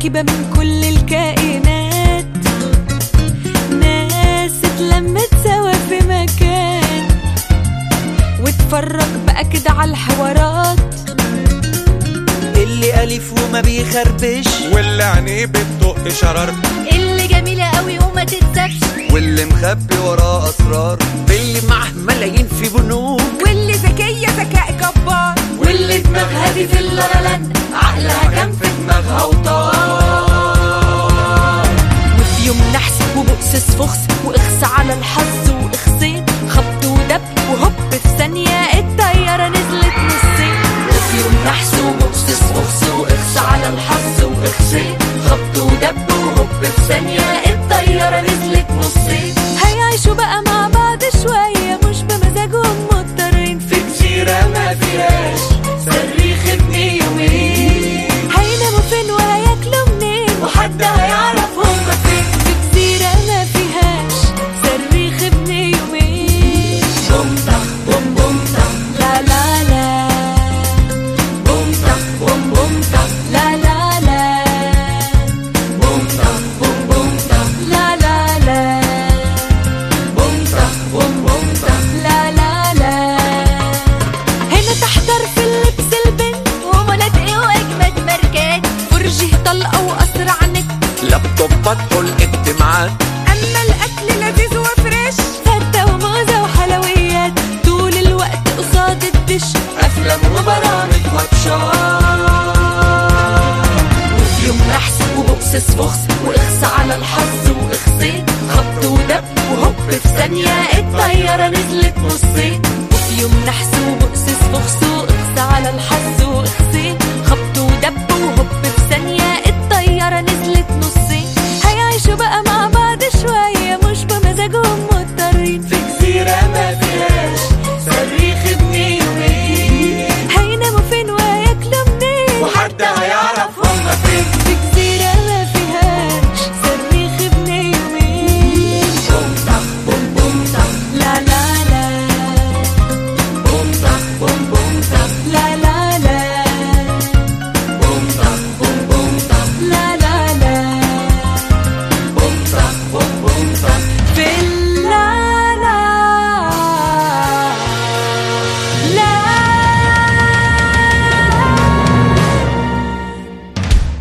مركبة من كل الكائنات ناس اتلمت سوا في مكان واتفرج بقى كده على الحوارات اللي ألف وما بيخربش واللي عينيه بتطق شرر اللي جميلة قوي وما تتسابش واللي مخبي وراه أسرار اللي معاه ملايين في بنوك واللي ذكية ذكاء جبار واللي دماغها دي في اللالند عقلها كان في دماغها وطار وفي يوم نحس وبؤسس فخس واخس على الحظ واخسين خبط ودب وهوب في ثانية الطيارة نزلت نصين وفي يوم نحس وبؤسس فخس واخس على الحظ واخسين خبط ودب وهوب في ثانية الطيارة نزلت نصين هيعيشوا بقى مع بعض شوية مش بمزاجهم مضطرين في جزيرة ما فيهاش صريخ ابن يومين هيناموا فين وهياكلوا منين وحد هيعرف هما فين في جزيرة ما فيهاش صريخ ابن يومين بوم طخ بوم بوم طخ لا لا لا بوم طخ بوم بوم طخ لا لا لا بوم طخ بوم بوم طخ لا لا لا بوم طخ بوم بوم طخ لا لا لا هنا تحتار في اللبس البنت ومولات ايه واجمد ماركات فرجه طلقة وأسرع نت لابتوبات والاجتماعات اما الاكل لذيذ وفريش فتة وموزة وحلويات طول الوقت قصاد الدش أفلام وبرامج ماتشات وفي يوم نحس وبؤسس فخس وإخس على الحظ وإخسين خبط ودب وهوب في ثانية الطيارة نزلت نصين وفي يوم نحس وبؤسس فخس وإخس على الحظ وإخسين خبط ودب وهوب